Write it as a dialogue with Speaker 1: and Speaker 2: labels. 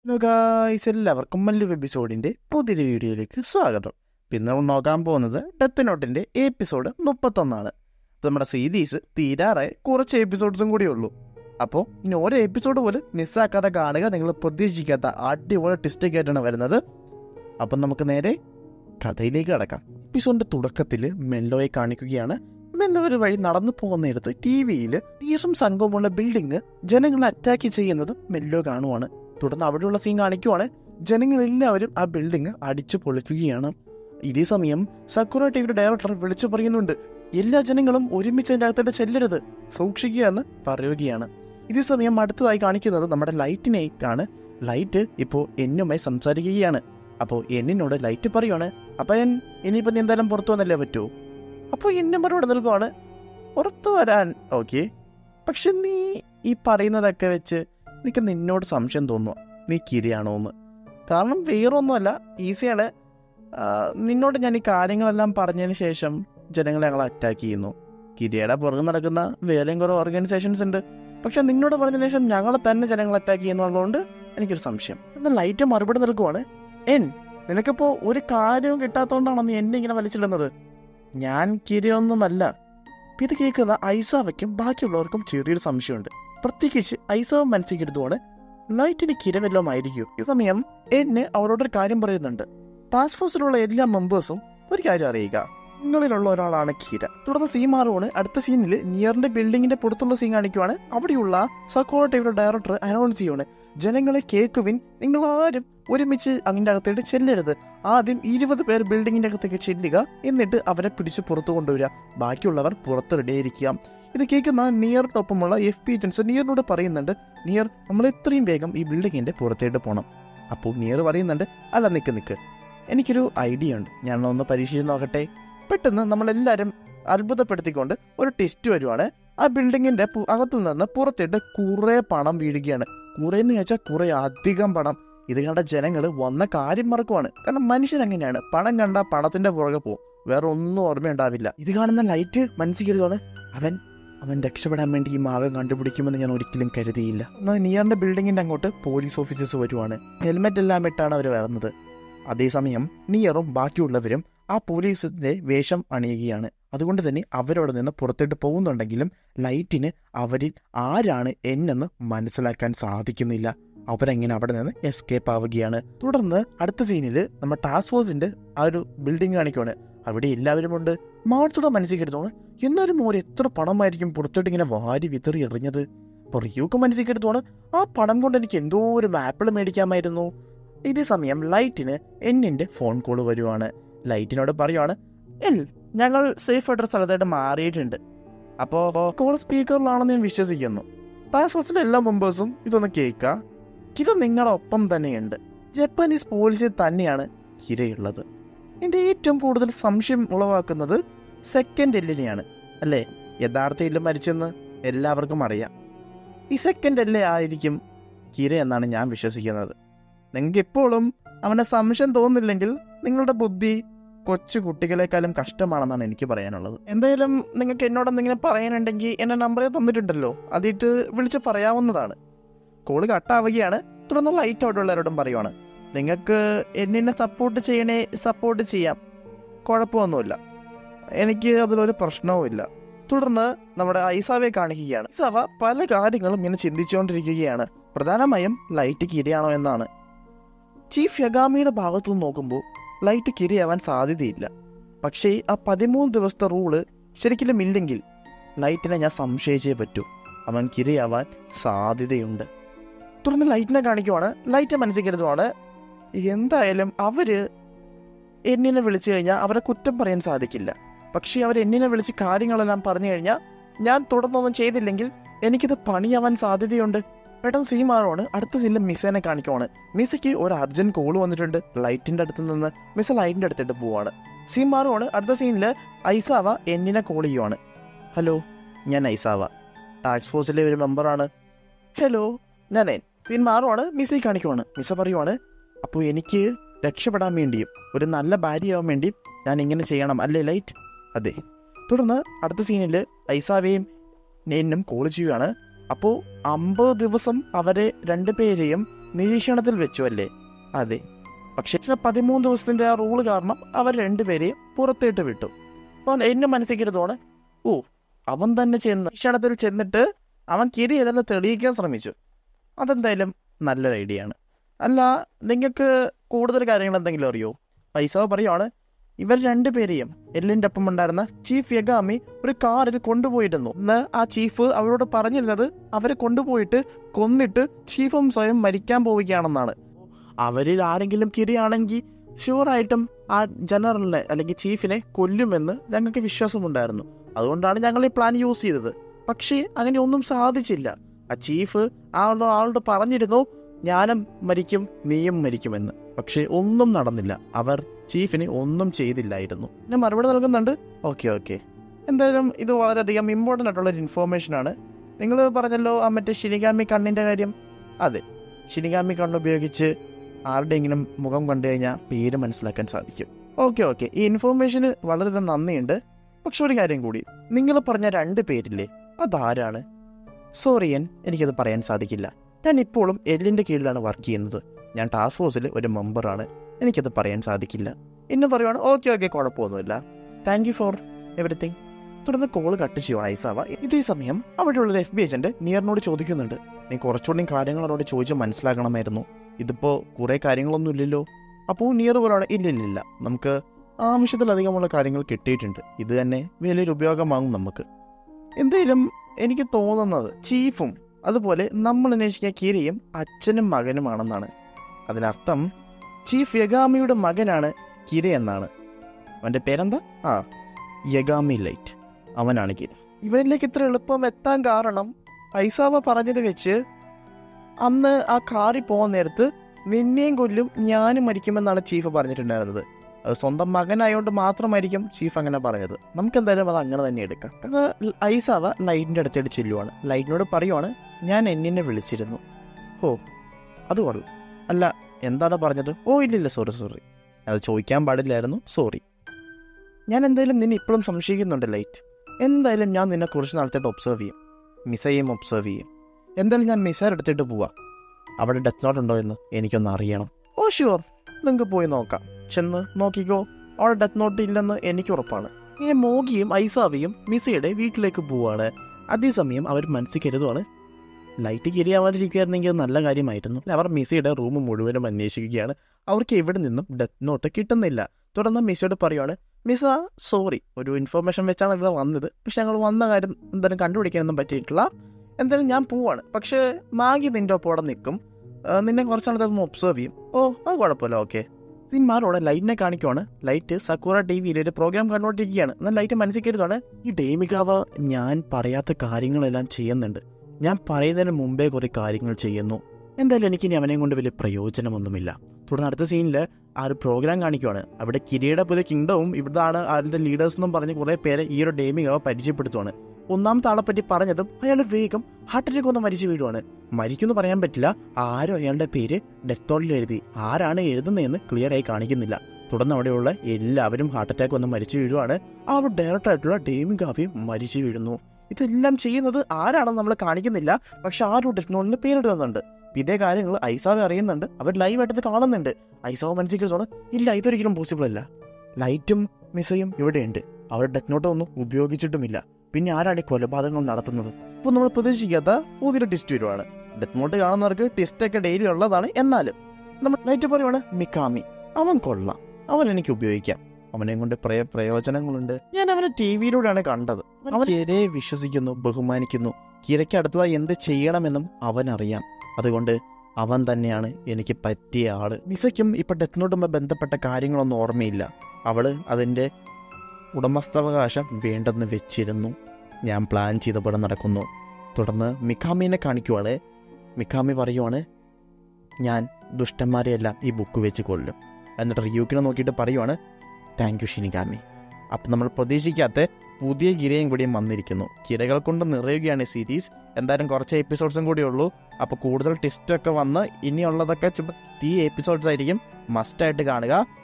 Speaker 1: hello guys എല്ലാവർക്കും മല്ലു എപ്പിസോഡിന്റെ പുതിയൊരു വീഡിയോയിലേക്ക് സ്വാഗതം പിന്നെ നമ്മൾ നോക്കാൻ പോകുന്നത് ഡെത്ത് നോട്ടിന്റെ എപ്പിസോഡ് മുപ്പത്തൊന്നാണ് അപ്പോൾ നമ്മുടെ സീരീസ് തീരാറായി കുറച്ച് എപ്പിസോഡ്സും കൂടി ഉള്ളൂ അപ്പോൾ ഇനി ഓരോ എപ്പിസോഡ് പോലും മിസ്സാക്കാതെ കാണുക നിങ്ങൾ പ്രതീക്ഷിക്കാത്ത അടിപൊളി ടിസ്റ്റൊക്കെ ആയിട്ടാണ് വരുന്നത് അപ്പം നമുക്ക് നേരെ കഥയിലേക്ക് കടക്കാം എപ്പിസോഡിന്റെ തുടക്കത്തിൽ മെല്ലോയെ കാണിക്കുകയാണ് മെല്ലോ ഒരു വഴി നടന്നു പോകുന്നിടത്ത് ടി വിയിൽ ടീസും സംഘവുമുള്ള ബിൽഡിംഗ് ജനങ്ങളെ അറ്റാക്ക് ചെയ്യുന്നത് മെല്ലോ കാണുവാണ് തുടർന്ന് അവിടെയുള്ള സീൻ കാണിക്കുവാണ് ജനങ്ങളെല്ലാവരും ആ ബിൽഡിംഗ് അടിച്ചു പൊളിക്കുകയാണ് ഇതേ സമയം സക്കുറ ടിവിയുടെ ഡയറക്ടർ വിളിച്ചു പറയുന്നുണ്ട് എല്ലാ ജനങ്ങളും ഒരുമിച്ച് അതിൻ്റെ അകത്തോട്ട് ചെല്ലരുത് സൂക്ഷിക്കുക എന്ന് പറയുകയാണ് ഇതേ സമയം അടുത്തതായി കാണിക്കുന്നത് നമ്മുടെ ലൈറ്റിനേക്കാണ് ലൈറ്റ് ഇപ്പോൾ എന്നുമായി സംസാരിക്കുകയാണ് അപ്പോൾ എന്നിനോട് ലൈറ്റ് പറയുവാണ് അപ്പം ഞാൻ ഇനിയിപ്പോൾ നീ എന്തായാലും പുറത്തു വന്നല്ലേ പറ്റൂ അപ്പോൾ എന്നെ മറുപടി നൽകുവാണ് പുറത്തു വരാൻ ഓക്കെ പക്ഷെ നീ ഈ പറയുന്നതൊക്കെ വെച്ച് എനിക്ക് നിന്നോട് സംശയം തോന്നുക നീ കിരിയാണോ എന്ന് കാരണം വേറൊന്നുമല്ല ഈസിയാണ് ആ, നിന്നോട് ഞാൻ ഈ കാര്യങ്ങളെല്ലാം പറഞ്ഞതിന് ശേഷം ജനങ്ങളെ ഞങ്ങൾ അറ്റാക്ക് ചെയ്യുന്നു കിരിയുടെ പുറകെ നടക്കുന്ന വേറെയും കുറേ ഓർഗനൈസേഷൻസ് ഉണ്ട് പക്ഷെ നിന്നോട് പറഞ്ഞതിന് ശേഷം ഞങ്ങളെ തന്നെ ജനങ്ങൾ അറ്റാക്ക് ചെയ്യുന്നതുകൊണ്ട് എനിക്കൊരു സംശയം എന്നാൽ ലൈറ്റ് മറുപടി നൽകുവാണ് എൻ നിനക്കിപ്പോൾ ഒരു കാര്യവും കിട്ടാത്തതുകൊണ്ടാണോ നീ എന്നെ ഇങ്ങനെ വലിച്ചിടുന്നത് ഞാൻ കിരിയൊന്നുമല്ല ഇപ്പം ഇത് കേൾക്കുന്ന ഐസാവയ്ക്കും ബാക്കിയുള്ളവർക്കും ചെറിയൊരു സംശയമുണ്ട് പ്രത്യേകിച്ച് ഐസാവ് മനസ്സിൽ കരുതുവാണ് ലൈറ്റിന് കിരവല്ലമായിരിക്കും ഈ സമയം എന്നെ അവരോടൊരു കാര്യം പറയുന്നുണ്ട് ടാസ്ക് ഫോഴ്സിലുള്ള എല്ലാ മെമ്പേഴ്സും ഒരു കാര്യം അറിയുക നിങ്ങളിലുള്ള ഒരാളാണ് കിര തുടർന്ന് സീൻ മാറുവാണ് അടുത്ത സീനിൽ നിയറിന്റെ ബിൽഡിങ്ങിന്റെ പുറത്തുള്ള സീൻ കാണിക്കുവാണ് അവിടെയുള്ള സക്കോറട്ടിയുടെ ഡയറക്ടർ അനൗൺസ് ചെയ്യുവാണ് ജനങ്ങളെ കേൾക്കുവിൻ നിങ്ങൾ ആരും ഒരുമിച്ച് അതിന്റെ അകത്തേക്ക് ചെല്ലരുത് ആദ്യം ഇരുപത് പേർ ബിൽഡിങ്ങിന്റെ അകത്തേക്ക് ചെല്ലുക എന്നിട്ട് അവരെ പിടിച്ച് പുറത്തു കൊണ്ടുവരിക ബാക്കിയുള്ളവർ പുറത്ത് റെഡിയായിരിക്കാം ഇത് കേൾക്കുന്ന നിയറിനൊപ്പമുള്ള എഫ് പി ഏജൻസ് നിയറിനോട് പറയുന്നുണ്ട് നിയർ നമ്മൾ എത്രയും വേഗം ഈ ബിൽഡിങ്ങിന്റെ പുറത്തേട്ട് പോകണം അപ്പോൾ നിയർ പറയുന്നുണ്ട് അല്ല നിക്ക് നിക്ക് എനിക്കൊരു ഐഡിയ ഉണ്ട് ഞാൻ ഒന്ന് പരീക്ഷിച്ച് നോക്കട്ടെ പെട്ടെന്ന് നമ്മളെല്ലാവരും അത്ഭുതപ്പെടുത്തിക്കൊണ്ട് ഒരു ടെസ്റ്റ് വരുവാണ് ആ ബിൽഡിങ്ങിന്റെ പു- അകത്തു നിന്ന് പുറത്തിട്ട് കുറെ പണം വീഴുകയാണ് കുറെ എന്ന് ചോദിച്ചാൽ കുറെ അധികം പണം ഇത് കണ്ട ജനങ്ങൾ വന്ന കാര്യം മറക്കുവാണ് കാരണം മനുഷ്യൻ അങ്ങനെയാണ് പണം കണ്ട പണത്തിന്റെ പുറകെ പോകും വേറെ ഒന്നും ഓർമ്മയുണ്ടാവില്ല ഇത് കാണുന്ന ലൈറ്റ് മനസ്സിൽ കരുതാണ് അവൻ അവൻ രക്ഷപ്പെടാൻ വേണ്ടി ഈ മാർഗം കണ്ടുപിടിക്കുമെന്ന് ഞാൻ ഒരിക്കലും കരുതിയില്ല എന്നാൽ നിയറിന്റെ ബിൽഡിങ്ങിന്റെ അങ്ങോട്ട് പോലീസ് ഓഫീസേഴ്സ് വരുവാണ് ഹെൽമെറ്റ് എല്ലാം ഇട്ടാണ് അവർ വരുന്നത് അതേസമയം നിയറും ബാക്കിയുള്ളവരും ആ പോലീസിന്റെ വേഷം അണിയുകയാണ് അതുകൊണ്ട് തന്നെ അവരോട് നിന്ന് പുറത്തോട്ട് പോകുന്നുണ്ടെങ്കിലും ലൈറ്റിന് അവരിൽ ആരാണ് എന്നെന്ന് മനസ്സിലാക്കാൻ സാധിക്കുന്നില്ല അവരെങ്ങനെ അവിടെ നിന്ന് എസ്കേപ്പ് ആവുകയാണ് തുടർന്ന് അടുത്ത സീനിൽ നമ്മുടെ ടാസ്ക് ഫോഴ്സിന്റെ ആ ഒരു ബിൽഡിംഗ് കാണിക്കുവാണ് അവിടെ എല്ലാവരും ഉണ്ട് മാർച്ചോടെ മനസ്സിൽ കരുതോണ് എന്നാലും ഓർ എത്ര പണമായിരിക്കും പുറത്തോട്ട് ഇങ്ങനെ വാരി വിതറി എറിഞ്ഞത് അപ്പൊ റിയൂക്ക് മനസ്സിൽ കരുതോണ് ആ പണം കൊണ്ട് എനിക്ക് എന്തോ ഒരു ആപ്പിൾ മേടിക്കാമായിരുന്നു ഇതേ സമയം ലൈറ്റിന് എന്നിന്റെ ഫോൺ കോൾ വരുവാണ് ലൈറ്റിനോട് പറയുവാണ് എൽ ഞങ്ങൾ സേഫ് ആയിട്ട് സ്ഥലത്തായിട്ട് മാറിയിട്ടുണ്ട് അപ്പോ കോൾ സ്പീക്കറിലാണെന്ന് ഞാൻ വിശ്വസിക്കുന്നു ടാസ്ക് ഫോഴ്സിലെ എല്ലാ മെമ്പേഴ്സും ഇതൊന്ന് കേൾക്കുക ഇത് നിങ്ങളുടെ ഒപ്പം തന്നെയുണ്ട് ജപ്പാനീസ് പോലീസിൽ തന്നെയാണ് കിരയുള്ളത് എൻ്റെ ഏറ്റവും കൂടുതൽ സംശയം ഉളവാക്കുന്നത് സെക്കൻഡ് എല്ലിനെയാണ് അല്ലേ യഥാർത്ഥ എല്ല് മരിച്ചെന്ന് എല്ലാവർക്കും അറിയാം ഈ സെക്കൻഡ് എല്ല് ആയിരിക്കും കിര എന്നാണ് ഞാൻ വിശ്വസിക്കുന്നത് നിങ്ങൾക്ക് ഇപ്പോഴും അവനെ സംശയം തോന്നുന്നില്ലെങ്കിൽ നിങ്ങളുടെ ബുദ്ധി കൊച്ചു കുട്ടികളെക്കാളും കഷ്ടമാണെന്നാണ് എനിക്ക് പറയാനുള്ളത് എന്തായാലും നിങ്ങൾക്ക് എന്നോട് എന്തെങ്കിലും പറയാനുണ്ടെങ്കിൽ എൻ്റെ നമ്പർ തന്നിട്ടുണ്ടല്ലോ അതിട്ട് വിളിച്ച് പറയാവുന്നതാണ് കോള് കട്ടാവുകയാണ് തുടർന്ന് ലൈറ്റ് ഔട്ടുള്ളവരോടും പറയുവാണ് നിങ്ങൾക്ക് എന്നെ സപ്പോർട്ട് ചെയ്യണേ സപ്പോർട്ട് ചെയ്യാം കുഴപ്പമൊന്നുമില്ല എനിക്ക് അതിലൊരു പ്രശ്നവുമില്ല തുടർന്ന് നമ്മുടെ ഐസാവയെ കാണിക്കുകയാണ് ഐസാവ പല കാര്യങ്ങളും ഇങ്ങനെ ചിന്തിച്ചുകൊണ്ടിരിക്കുകയാണ് പ്രധാനമായും ലൈറ്റ് കിരയാണോ എന്നാണ് ചീഫ് യഗാമിയുടെ ഭാഗത്തു നിന്ന് നോക്കുമ്പോൾ ലൈറ്റ് കിരയാവാൻ സാധ്യതയില്ല പക്ഷേ ആ പതിമൂന്ന് ദിവസത്തെ റൂള് ശരിക്കും ഇല്ലെങ്കിൽ ലൈറ്റിനെ ഞാൻ സംശയിച്ചേ പറ്റൂ അവൻ കിരയാവാൻ സാധ്യതയുണ്ട് തുടർന്ന് ലൈറ്റിനെ കാണിക്കുവാണ് ലൈറ്റ് മനസ്സിൽ കരുതുവാണ് എന്തായാലും അവര് എന്നിനെ വിളിച്ചു കഴിഞ്ഞാൽ അവരെ കുറ്റം പറയാൻ സാധിക്കില്ല പക്ഷേ അവർ എന്നിനെ വിളിച്ച് കാര്യങ്ങളെല്ലാം പറഞ്ഞു കഴിഞ്ഞാൽ ഞാൻ തുടർന്നൊന്നും ചെയ്തില്ലെങ്കിൽ എനിക്കിത് പണിയാവാൻ സാധ്യതയുണ്ട് പെട്ടെന്ന് സീ മാറുവാണ് അടുത്ത സീനിൽ മിസ്സേനെ കാണിക്കുവാണ് മിസ്സയ്ക്ക് ഒരു അർജന്റ് കോൾ വന്നിട്ടുണ്ട് ലൈറ്റിന്റെ അടുത്ത് നിന്ന് മിസ് ലൈറ്റിന്റെ അടുത്തിട്ട് പോവാണ് സീ മാറുവാണ് അടുത്ത സീനിൽ ഐസാവ എന്നിനെ കോൾ ചെയ്യുവാണ് ഹലോ ഞാൻ ഐസാവ ടാക്സ് ഫോഴ്സിലെ ഒരു മെമ്പറാണ് ഹലോ ഞാൻ സീൻ മാറുവാണ് മിസ്സെ കാണിക്കുവാണ് മിസ്സ പറയുവാണ് അപ്പോൾ എനിക്ക് രക്ഷപ്പെടാൻ വേണ്ടിയും ഒരു നല്ല ഭാര്യയാവാൻ വേണ്ടിയും ഞാൻ ഇങ്ങനെ ചെയ്യണം അല്ലേ ലൈറ്റ് അതെ തുടർന്ന് അടുത്ത സീനിൽ ഐസാവയും നെന്നും കോൾ ചെയ്യുകയാണ് അപ്പോൾ അമ്പത് ദിവസം അവരെ രണ്ടുപേരെയും നിരീക്ഷണത്തിൽ വെച്ചു അല്ലേ അതെ പക്ഷേ പതിമൂന്ന് ദിവസത്തിന്റെ ആ റൂള് കാരണം അവർ രണ്ടുപേരെയും പുറത്തേട്ട് വിട്ടു അപ്പോൾ എന്നെ മനസ്സിൽ തോന്നെ ഓ അവൻ തന്നെ ചെന്ന് നിരീക്ഷണത്തിൽ ചെന്നിട്ട് അവൻ കിരിയല്ലെന്ന് തെളിയിക്കാൻ ശ്രമിച്ചു അതെന്തായാലും നല്ലൊരു ഐഡിയ ആണ് അല്ല നിങ്ങൾക്ക് കൂടുതൽ കാര്യങ്ങൾ എന്തെങ്കിലും അറിയോ പൈസ പറയുവാണ് ഇവർ രണ്ടുപേരെയും എല്ലിൻ്റെ ഒപ്പം ഉണ്ടായിരുന്ന ചീഫ് യഗാമി ഒരു കാറിൽ കൊണ്ടുപോയിരുന്നു ഇന്ന് ആ ചീഫ് അവരോട് പറഞ്ഞിരുന്നത് അവരെ കൊണ്ടുപോയിട്ട് കൊന്നിട്ട് ചീഫും സ്വയം മരിക്കാൻ പോവുകയാണെന്നാണ് അവരിൽ ആരെങ്കിലും കിരിയാണെങ്കിൽ ഷുവറായിട്ടും ആ ജനറലിനെ അല്ലെങ്കിൽ ചീഫിനെ കൊല്ലുമെന്ന് ഞങ്ങൾക്ക് വിശ്വാസമുണ്ടായിരുന്നു അതുകൊണ്ടാണ് ഞങ്ങൾ ഈ പ്ലാൻ യൂസ് ചെയ്തത് പക്ഷേ അങ്ങനെ ഒന്നും സാധിച്ചില്ല ആ ചീഫ് ആ ആളോട് പറഞ്ഞിരുന്നു ഞാനും മരിക്കും നീയും മരിക്കുമെന്ന് പക്ഷേ ഒന്നും നടന്നില്ല അവർ ചീഫിന് ഒന്നും ചെയ്തില്ലായിരുന്നു പിന്നെ മറുപടി നൽകുന്നുണ്ട് ഓക്കെ ഓക്കെ എന്തായാലും ഇത് വളരെയധികം ഇമ്പോർട്ടൻ്റ് ആയിട്ടുള്ള ഒരു ഇൻഫോർമേഷൻ ആണ് നിങ്ങൾ പറഞ്ഞല്ലോ ആ മറ്റേ ഷിനിഗാമി കണ്ണിൻ്റെ കാര്യം അതെ ഷിനിഗാമി കണ്ണ് ഉപയോഗിച്ച് ആരുടെയെങ്കിലും മുഖം കണ്ടു കഴിഞ്ഞാൽ പേര് മനസ്സിലാക്കാൻ സാധിക്കും ഓക്കെ ഓക്കെ ഈ ഇൻഫോർമേഷന് വളരെ നന്ദിയുണ്ട് പക്ഷെ ഒരു കാര്യം കൂടി നിങ്ങൾ പറഞ്ഞ രണ്ട് പേരില്ലേ അതാരാണ് സോറിയൻ എനിക്കത് പറയാൻ സാധിക്കില്ല ഞാൻ ഇപ്പോഴും എല്ലിൻ്റെ കീഴിലാണ് വർക്ക് ചെയ്യുന്നത് ഞാൻ ടാസ്ക് ഫോഴ്സിൽ ഒരു മെമ്പറാണ് എനിക്കത് പറയാൻ സാധിക്കില്ല എന്നെ പറയുവാണ് ഓക്കെ ഓക്കെ കുഴപ്പമൊന്നുമില്ല താങ്ക് യു ഫോർ എവറിത്തിങ് തുടർന്ന് കോള് കട്ട് ചെയ്യുവാണ് ഐസാവ ഇതേ സമയം അവിടെയുള്ള ഒരു എഫ് ബി ഏജന്റ് നിയറിനോട് ചോദിക്കുന്നുണ്ട് നീ കുറച്ചുകൂടി കാര്യങ്ങളോട് ചോദിച്ച് മനസ്സിലാക്കണമായിരുന്നു ഇതിപ്പോ കുറെ കാര്യങ്ങളൊന്നും ഇല്ലല്ലോ അപ്പോൾ നിയർ പറയാണ് ഇല്ല ഇല്ല ഇല്ല നമുക്ക് ആവശ്യത്തിലധികമുള്ള കാര്യങ്ങൾ കിട്ടിയിട്ടുണ്ട് ഇത് തന്നെ വലിയൊരു ഉപയോഗമാകും നമുക്ക് എന്തായാലും എനിക്ക് തോന്നുന്നത് ചീഫും അതുപോലെ നമ്മൾ അന്വേഷിക്കുന്ന കിരിയും അച്ഛനും മകനുമാണെന്നാണ് അതിനർത്ഥം ചീഫ് യഗാമിയുടെ മകനാണ് കിര എന്നാണ് അവൻ്റെ പേരെന്താ ആ യഗാമി ലൈറ്റ് അവനാണ് കിര ഇവനിലേക്ക് ഇത്ര എളുപ്പം എത്താൻ കാരണം ഐസാവ പറഞ്ഞത് വെച്ച് അന്ന് ആ കാറിൽ പോകുന്ന നേരത്ത് നിന്നെയും കൊല്ലും ഞാനും മരിക്കുമെന്നാണ് ചീഫ് പറഞ്ഞിട്ടുണ്ടായിരുന്നത് അത് സ്വന്തം മകനായതുകൊണ്ട് മാത്രമായിരിക്കും ചീഫ് അങ്ങനെ പറഞ്ഞത് നമുക്ക് എന്തായാലും അത് അങ്ങനെ തന്നെ എടുക്കാം അത് ഐസാവ ലൈറ്റിൻ്റെ അടുത്തേക്ക് ചെല്ലുവാണ് ലൈറ്റിനോട് പറയുവാണ് ഞാൻ എന്നിനെ വിളിച്ചിരുന്നു ഓ അത് കൊള്ളു അല്ല എന്താണ് പറഞ്ഞത് ഓ ഇല്ലില്ല സോറി സോറി അത് ചോദിക്കാൻ പാടില്ലായിരുന്നു സോറി ഞാൻ എന്തായാലും നിന്നെ ഇപ്പോഴും സംശയിക്കുന്നുണ്ട് ലൈറ്റ് എന്തായാലും ഞാൻ നിന്നെ കുറച്ച് നാളത്തേട്ട് ഒബ്സർവ് ചെയ്യും മിസയും ഒബ്സർവ് ചെയ്യും എന്തായാലും ഞാൻ മിസൈൽ എടുത്തിട്ട് പോവാം അവിടെ ഡെത്ത് നോട്ട് ഉണ്ടോ എന്ന് എനിക്കൊന്ന് അറിയണം ഓ ഷുവർ നിങ്ങൾക്ക് പോയി നോക്കാം ചെന്ന് നോക്കിക്കോ അവിടെ ഡെത്ത് നോട്ട് ഇല്ലെന്ന് എനിക്ക് ഉറപ്പാണ് ഇങ്ങനെ മോഗിയും ഐസാവിയും മിസയുടെ വീട്ടിലേക്ക് പോവാണ് അതേസമയം അവർ മനസ്സിൽ കരുതുവാണ് ലൈറ്റ് കിരിയാവാതിരിക്കുകയായിരുന്നെങ്കിൽ അത് നല്ല കാര്യമായിരുന്നു അവർ മിസയുടെ റൂം മുഴുവനും അന്വേഷിക്കുകയാണ് അവർക്ക് എവിടെ നിന്നും ഡെത്ത് നോട്ട് കിട്ടുന്നില്ല തുടർന്ന് മിസയോട് പറയുവാണ് മിസ സോറി ഒരു ഇൻഫർമേഷൻ വെച്ചാണ് ഇവിടെ വന്നത് പക്ഷെ ഞങ്ങൾ വന്ന കാര്യം എന്തായാലും കണ്ടുപിടിക്കാനൊന്നും പറ്റിയിട്ടില്ല എന്തായാലും ഞാൻ പോവാണ് പക്ഷേ മാഗി നിന്റെ ഒപ്പം അവിടെ നിൽക്കും ആ, നിന്നെ കുറച്ച് നാളത്തെ ഒബ്സർവ് ചെയ്യും ഓ അത് കുഴപ്പമില്ല ഓക്കെ സിന്മാരോടെ ലൈറ്റിനെ കാണിക്കുവാണ് ലൈറ്റ് സക്കൂറ ടി വിയിൽ ഒരു പ്രോഗ്രാം കണ്ടുകൊണ്ടിരിക്കുകയാണ് എന്നാൽ ലൈറ്റ് മനസ്സിൽ കരുതാണ് ഈ ഡേമികാവ് ഞാൻ പറയാത്ത കാര്യങ്ങളെല്ലാം ചെയ്യുന്നുണ്ട് ഞാൻ പറയുന്നതിന് മുമ്പേ കുറെ കാര്യങ്ങൾ ചെയ്യുന്നു എന്തായാലും എനിക്ക് ഇനി അവനെയും കൊണ്ട് വലിയ പ്രയോജനമൊന്നുമില്ല തുടർന്ന് അടുത്ത സീനിൽ ആ ഒരു പ്രോഗ്രാം കാണിക്കുവാണ് അവിടെ കിരീട പുതിയ കിങ്ഡവും ഇവിടാണ് അതിൻ്റെ ലീഡേഴ്സ് എന്നും പറഞ്ഞ് കുറേ പേരെ ഈ ഒരു ഡേമികാവ് പരിചയപ്പെടുത്തുവാണ് ഒന്നാമത്തെ ആളെ പറ്റി പറഞ്ഞതും അയാൾ വേഗം ഹാർട്ട് അറ്റാക്ക് ഒന്ന് മരിച്ചു വീഴുവാണ് മരിക്കുമെന്ന് പറയാൻ പറ്റില്ല ആരും അയാളുടെ പേര് ഡെത്തോളിൽ എഴുതി ആരാണ് എഴുതുന്നതെന്ന് ക്ലിയർ ആയി കാണിക്കുന്നില്ല തുടർന്ന് അവിടെയുള്ള എല്ലാവരും ഹാർട്ട് അറ്റാക്ക് വന്ന് മരിച്ചു വീഴുവാണ് ആ ഒരു ഡയറക്റ്റ് ആയിട്ടുള്ള ഡേമിംഗ് കാവ്യം മരിച്ചു വീഴുന്നു ഇതെല്ലാം ചെയ്യുന്നത് ആരാണെന്ന് നമ്മൾ കാണിക്കുന്നില്ല പക്ഷെ ആ ഒരു ടെക്നോളജിന് പേരിടുന്നുണ്ട് അപ്പൊ ഇതേ കാര്യങ്ങൾ ഐസാവ് അറിയുന്നുണ്ട് അവർ ലൈവ് ആയിട്ട് ഇത് കാണുന്നുണ്ട് ഐസാവ് മനസ്സിൽ തോന്നുന്നു ഇല്ല ഇതൊരിക്കലും പോസിബിൾ അല്ല ലൈറ്റും മിസയും ഇവിടെയുണ്ട് അവർ ഡെത്ത് നോട്ട് ഒന്നും ഉപയോഗിച്ചിട്ടുമില്ല പിന്നെ ആരാണ് ഈ കൊലപാതകങ്ങൾ നടത്തുന്നത് അപ്പോൾ നമ്മൾ പ്രതീക്ഷിക്കാത്ത പുതിയൊരു ടിസ്റ്റ് വരുവാണ് ഡെത്ത് നോട്ട് കാണുന്നവർക്ക് ടിസ്റ്റ് ഒക്കെ ഡെയിലി ഉള്ളതാണ് എന്നാലും നമ്മൾ ലൈറ്റ് പറയുവാണ് മിക്കാമി അവൻ കൊള്ളാം അവൻ എനിക്ക് ഉപയോഗിക്കാം അവനെ കൊണ്ട് പ്രയ പ്രയോജനങ്ങളുണ്ട് ഞാൻ അവനെ ടി വിയിലൂടെയാണ് കണ്ടത് അവൻ കിരയെ വിശ്വസിക്കുന്നു ബഹുമാനിക്കുന്നു കിരയ്ക്ക് അടുത്തതായി എന്ത് ചെയ്യണമെന്നും അവൻ അറിയാം അതുകൊണ്ട് അവൻ തന്നെയാണ് എനിക്ക് പറ്റിയ ആള് മിസയ്ക്കും ഇപ്പൊ ഡെത്ത് നോട്ടുമായി ബന്ധപ്പെട്ട കാര്യങ്ങളൊന്നും ഓർമ്മയില്ല അവള് അതിന്റെ ഉടമസ്ഥാവകാശം വേണ്ടെന്ന് വെച്ചിരുന്നു ഞാൻ പ്ലാൻ ചെയ്തപോലെ നടക്കുന്നു തുടർന്ന് മിക്കാമിനെ കാണിക്കുവാണ് മിക്കാമി പറയുവാണ് ഞാൻ ദുഷ്ടന്മാരെയെല്ലാം ഈ ബുക്ക് വെച്ച് കൊല്ലും എന്നിട്ട് റിയൂക്കിനെ നോക്കിയിട്ട് പറയുവാണ് താങ്ക് യു ഷിനിഗാമി അപ്പം നമ്മൾ പ്രതീക്ഷിക്കാത്ത പുതിയ കിരയും കൂടിയും വന്നിരിക്കുന്നു കിരകൾ കൊണ്ട് നിറയുകയാണ് ഈ സീരീസ് എന്തായാലും കുറച്ച് എപ്പിസോഡ്സും കൂടി ഉള്ളൂ അപ്പോൾ കൂടുതൽ ടെസ്റ്റൊക്കെ വന്ന് ഇനിയുള്ളതൊക്കെ ചുമ്മാ തീ എപ്പിസോഡ്സ് ആയിരിക്കും മസ്റ്റായിട്ട് കാണുക